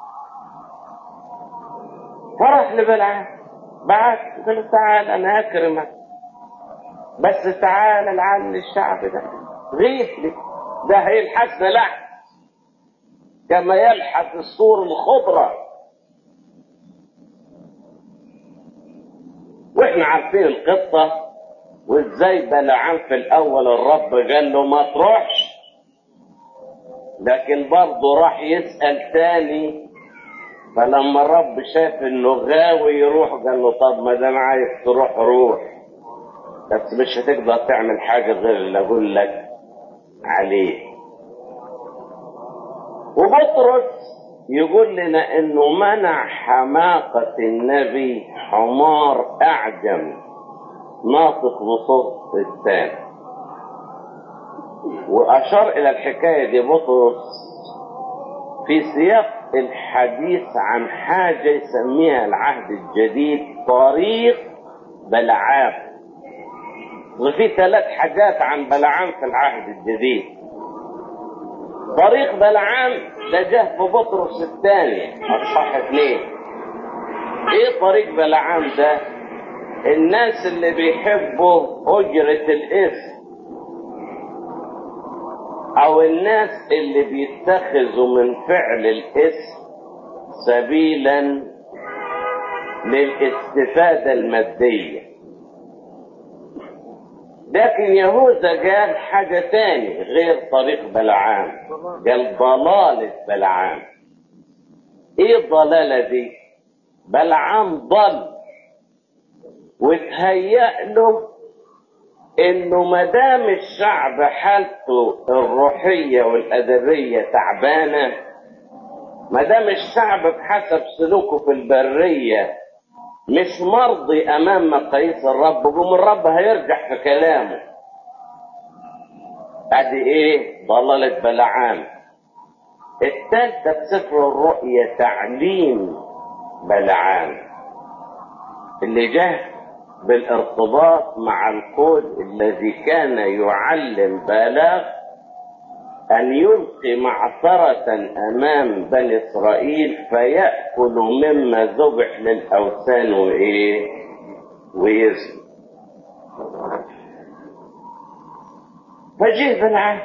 فرح لبلعام بعت قال له تعال انا اكرمك بس تعال لعل الشعب ده غيث لي ده هيلحسنا لحم كما يلحس الصور الخضرة واحنا عارفين القصة وازاي بلعام في الاول الرب قال له ما تروحش لكن برضه راح يسأل تاني فلما الرب شاف انه غاوي يروح قال له طب ما دام عايز تروح روح بس مش هتقدر تعمل حاجة غير اللي اقول لك عليه وبطرس يقول لنا انه منع حماقة النبي حمار اعجم ناطق بصوت الثاني واشار الى الحكاية دي بطرس في سياق الحديث عن حاجة يسميها العهد الجديد طريق بلعام وفي ثلاث حاجات عن بلعام في العهد الجديد طريق بلعام ده جه في بطرس الثاني اصحاح اثنين ايه طريق بلعام ده الناس اللي بيحبوا اجرة الاسم او الناس اللي بيتخذوا من فعل الاسم سبيلا للاستفادة المادية لكن يهوذا قال حاجة تاني غير طريق بلعام قال ضلالة بلعام ايه الضلالة دي بلعام ضل وتهيأ له انه ما دام الشعب حالته الروحية والادبية تعبانة ما دام الشعب بحسب سلوكه في البرية مش مرضي امام مقاييس الرب قوم الرب هيرجع في كلامه ادي ايه ضللة بلعام الثالثة في سفر الرؤيا تعليم بلعام اللي جه بالارتباط مع القول الذي كان يعلم بالاغ أن يلقي معثرة أمام بني إسرائيل فيأكل مما ذبح للأوثان وإيه ويزن فجه بلعام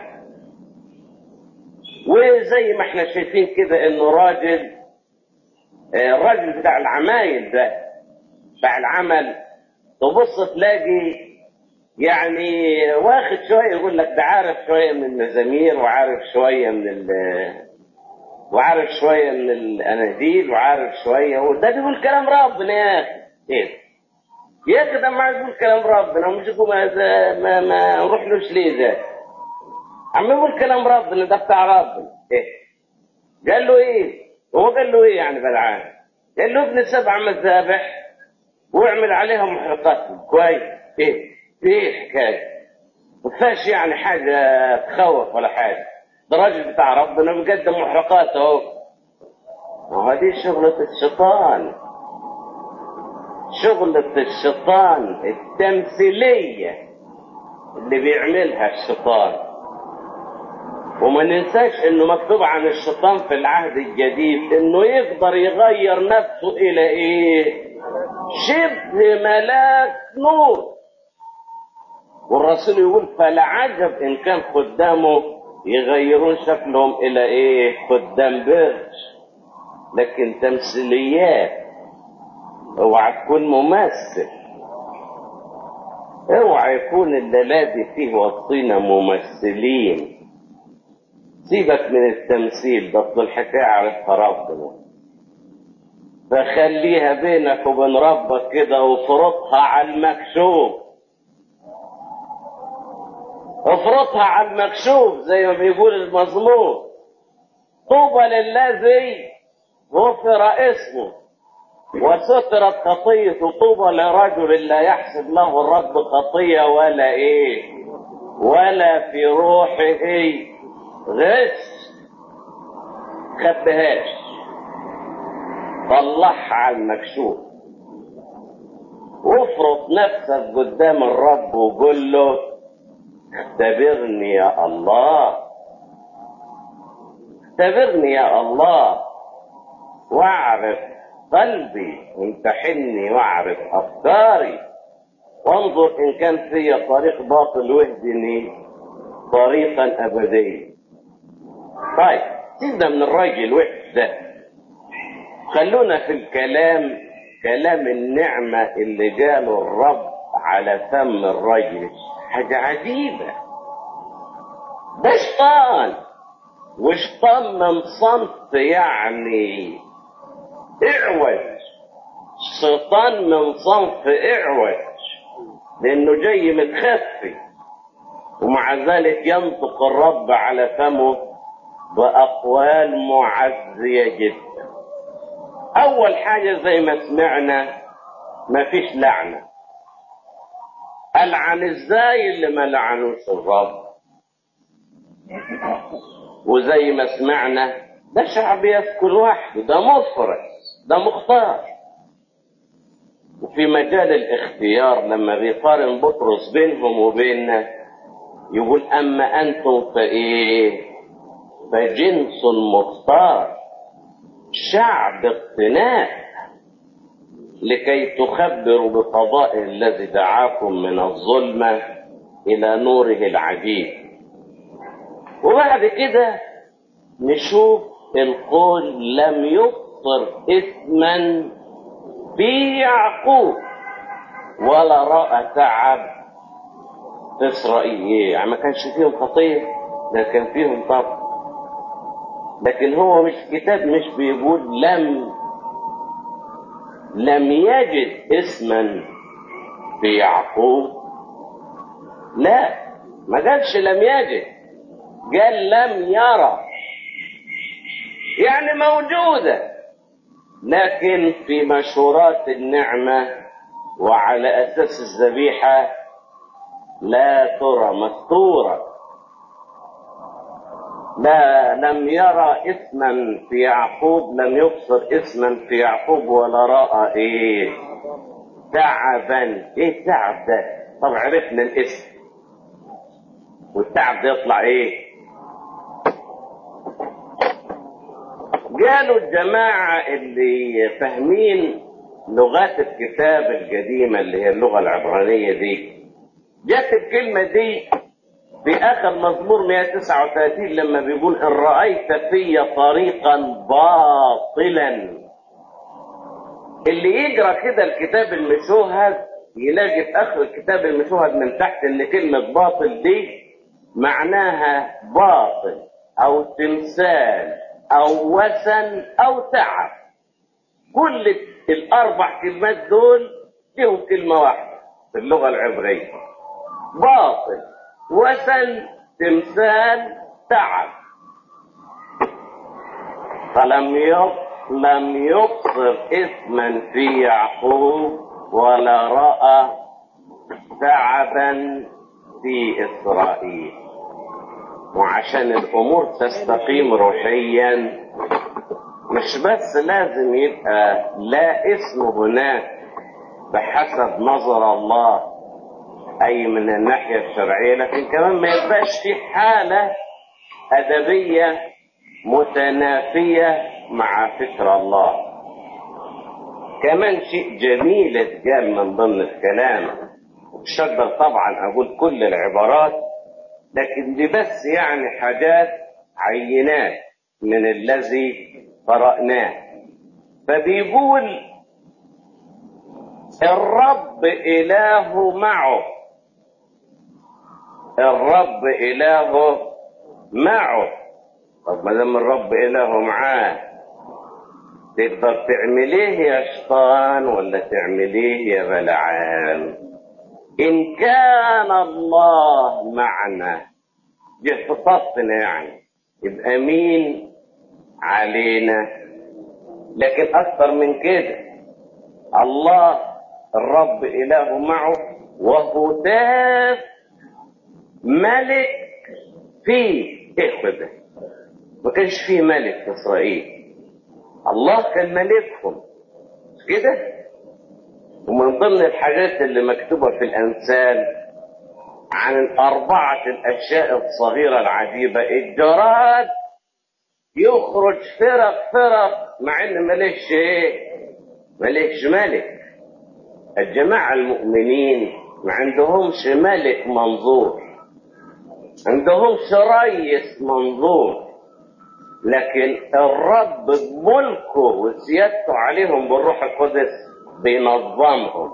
وزي ما احنا شايفين كده انه راجل الراجل بتاع العمايل ده بتاع العمل تبص تلاقي يعني واخد شويه يقول لك ده عارف شويه من المزامير وعارف شويه من ال وعارف شويه من الاناجيل وعارف شويه وده بيقول كلام ربنا يا اخي ايه يا اخي ده ما يقول كلام ربنا ومش يقول ما ما, ما نروحلوش ليه ده عم يقول كلام ربنا ده بتاع ربنا ايه قال له ايه هو قال له ايه يعني بلعان قال له ابن سبع مذابح واعمل عليها محرقات كويس ايه ايه الحكايه ما فيهاش يعني حاجه تخوف ولا حاجه ده راجل بتاع ربنا مقدم محرقات اهو ما هذه شغلة الشيطان شغلة الشيطان التمثيلية اللي بيعملها الشيطان وما ننساش انه مكتوب عن الشيطان في العهد الجديد انه يقدر يغير نفسه الى ايه شبه ملاك نور والرسول يقول فلعجب ان كان خدامه يغيرون شكلهم الى ايه خدام برج لكن تمثيليات اوعى تكون ممثل اوعى يكون الليلة دي فيه وسطينا ممثلين سيبك من التمثيل ده اصل الحكاية عرفها ربنا فخليها بينك وبين ربك كده وافرضها على المكشوف افرضها على المكشوف زي ما بيقول المزمور طوبى للذي غفر اسمه وسترت خطيته طوبى لرجل لا يحسب له الرب خطيه ولا ايه ولا في روحه غش خبهاش طلعها على المكشوف وافرض نفسك قدام الرب وقول له اختبرني يا الله اختبرني يا الله واعرف قلبي وامتحني واعرف افكاري وانظر ان كان في طريق باطل واهدني طريقا ابديا طيب سيبنا من الراجل الوحش ده خلونا في الكلام كلام النعمة اللي جاله الرب على فم الرجل حاجة عجيبة ده شيطان وشيطان من صمت يعني اعوج شيطان من صنف اعوج لانه جاي متخفي ومع ذلك ينطق الرب على فمه باقوال معزيه جدا اول حاجه زي ما سمعنا مفيش لعنه العن ازاي اللي ما لعنوش الرب وزي ما سمعنا ده شعب يسكن وحده ده مفرد ده مختار وفي مجال الاختيار لما بيقارن بطرس بينهم وبيننا يقول اما انتم فايه فجنس مختار شعب اقتناء لكي تخبروا بقضاء الذي دعاكم من الظلمه الى نوره العجيب وبعد كده نشوف القول لم يبصر اسما في يعقوب ولا راى تعب في اسرائيل يعني ما كانش فيهم خطيه ده كان فيهم طبع لكن هو مش كتاب مش بيقول لم لم يجد اسما في يعقوب لا ما قالش لم يجد قال لم يرى يعني موجودة لكن في مشورات النعمة وعلى أساس الذبيحة لا ترى مستورة لا لم يرى اسما في يعقوب لم يبصر اسما في يعقوب ولا رأى ايه تعبا ايه التعب ده طب عرفنا الاسم والتعب ده يطلع ايه قالوا الجماعة اللي فاهمين لغات الكتاب القديمة اللي هي اللغة العبرانية دي جت الكلمة دي في آخر مزمور 139 لما بيقول إن رأيت في طريقا باطلا اللي يقرأ كده الكتاب المشوهد يلاقي في آخر الكتاب المشوهد من تحت إن كلمة باطل دي معناها باطل أو تمثال أو وثن أو تعب كل الأربع كلمات دول فيهم كلمة واحدة في اللغة العبرية باطل وثن تمثال تعب فلم يب لم يبصر اسما في يعقوب ولا رأى تعبا في إسرائيل وعشان الأمور تستقيم روحيا مش بس لازم يبقى لا اسم هناك بحسب نظر الله أي من الناحية الشرعية لكن كمان ما يبقاش في حالة أدبية متنافية مع فكر الله كمان شيء جميل اتقال من ضمن الكلام مش هقدر طبعا أقول كل العبارات لكن دي بس يعني حاجات عينات من الذي قرأناه فبيقول الرب إله معه الرب إله معه طب ما دام الرب إله معاه تقدر تعمل ايه يا شيطان ولا تعمل ايه يا بلعام ان كان الله معنا جه في صفنا يعني يبقى مين علينا لكن اكثر من كده الله الرب اله معه وهتاف ملك فيه ايه ده ما كانش فيه ملك في اسرائيل الله كان ملكهم مش كده ومن ضمن الحاجات اللي مكتوبة في الأمثال عن الأربعة الأشياء الصغيرة العجيبة الجراد يخرج فرق فرق مع إن ملكش إيه ملكش ملك الجماعة المؤمنين ما عندهمش ملك منظور عندهمش ريس منظور لكن الرب بملكه وسيادته عليهم بالروح القدس بينظمهم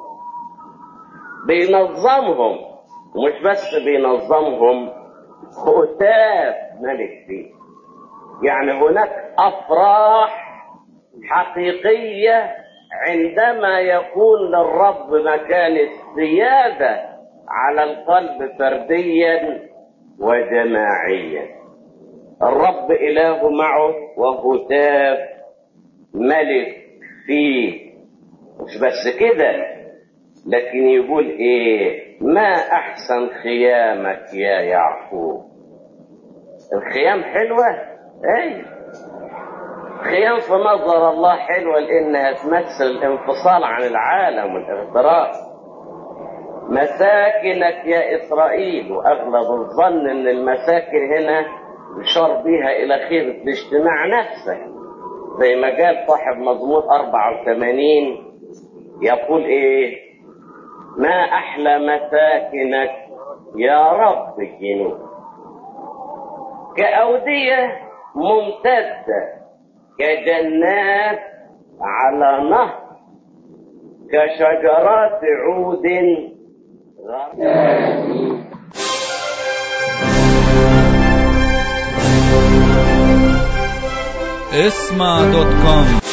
بينظمهم ومش بس بينظمهم هتاف ملك فيه يعني هناك افراح حقيقيه عندما يكون للرب مكان السياده على القلب فرديا وجماعيا الرب إله معه وهتاف ملك فيه مش بس كده لكن يقول ايه ما احسن خيامك يا يعقوب الخيام حلوة اي خيام في نظر الله حلوة لانها تمثل الانفصال عن العالم والاغتراب مساكنك يا اسرائيل واغلب الظن ان المساكن هنا يشار بها إلى خيرة الاجتماع نفسه زي ما قال صاحب مزمور 84 يقول إيه ما أحلى مساكنك يا رب الجنوب كأودية ممتدة كجنات على نهر كشجرات عود غرب اسمع دوت كوم